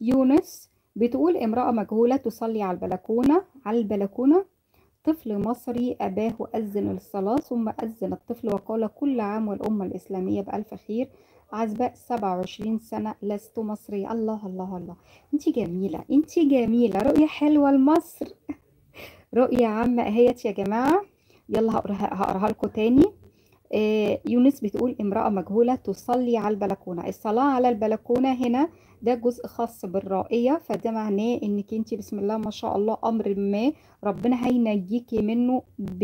يونس بتقول امرأة مجهولة تصلي على البلكونة على البلكونة طفل مصري أباه أذن للصلاة ثم أذن الطفل وقال كل عام والأمة الإسلامية بألف خير عزباء 27 سنة لست مصرية الله الله الله انت جميلة انت جميلة رؤية حلوة لمصر رؤية عامة اهيت يا جماعة يلا هقراها هقراها لكم تاني آه، يونس بتقول امرأة مجهولة تصلي على البلكونة الصلاة على البلكونة هنا ده جزء خاص بالرائية فده معناه انك انت بسم الله ما شاء الله امر ما ربنا هينجيكي منه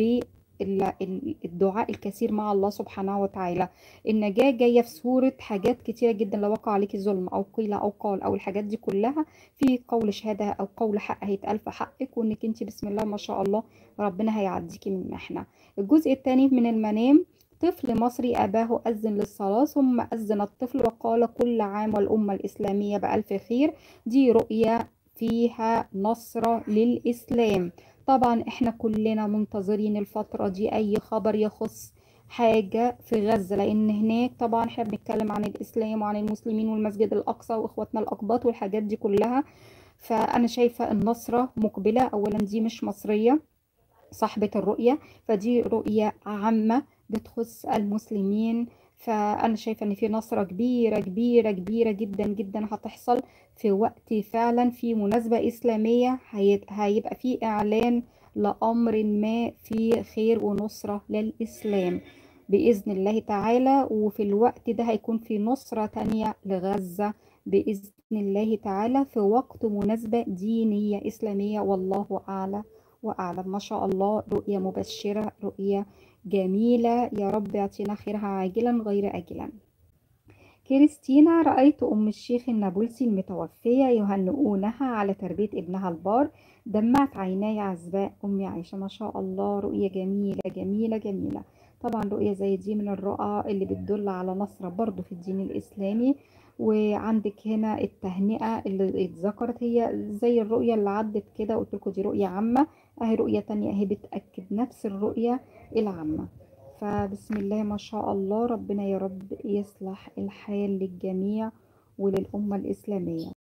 بالدعاء الكثير مع الله سبحانه وتعالى النجاة جاية في صورة حاجات كتيرة جدا لو وقع عليكي ظلم او قيل او قال او الحاجات دي كلها في قول شهادة او قول حق هيتقال في حقك وانك انت بسم الله ما شاء الله ربنا هيعديكي من محنة الجزء الثاني من المنام طفل مصري أباه أذن للصلاة ثم أذن الطفل وقال كل عام والأمة الإسلامية بألف خير دي رؤية فيها نصرة للإسلام طبعا احنا كلنا منتظرين الفترة دي أي خبر يخص حاجة في غزة لأن هناك طبعا احنا بنتكلم عن الإسلام وعن المسلمين والمسجد الأقصى وإخواتنا الأقباط والحاجات دي كلها فأنا شايفة النصرة مقبلة أولا دي مش مصرية صاحبة الرؤية فدي رؤية عامة بتخص المسلمين فأنا شايفة إن في نصرة كبيرة كبيرة كبيرة جدا جدا هتحصل في وقت فعلا في مناسبة إسلامية هي- هيبقى في إعلان لأمر ما في خير ونصرة للإسلام بإذن الله تعالى وفي الوقت ده هيكون في نصرة تانية لغزة بإذن الله تعالى في وقت مناسبة دينية إسلامية والله أعلى وأعلم ما شاء الله رؤية مبشرة رؤية جميلة يا رب يعطينا خيرها عاجلا غير آجلا كريستينا رأيت أم الشيخ النابلسي المتوفية يهنئونها على تربية ابنها البار دمعت عيناي عزباء أمي عائشة ما شاء الله رؤية جميلة جميلة جميلة طبعا رؤية زي دي من الرؤى اللي بتدل على نصرة برضو في الدين الإسلامي وعندك هنا التهنئة اللي اتذكرت هي زي الرؤية اللي عدت كده قلت لكم دي رؤية عامة اهي رؤية تانية اهي بتأكد نفس الرؤية العامة فبسم الله ما شاء الله ربنا يا رب يصلح الحال للجميع وللأمة الإسلامية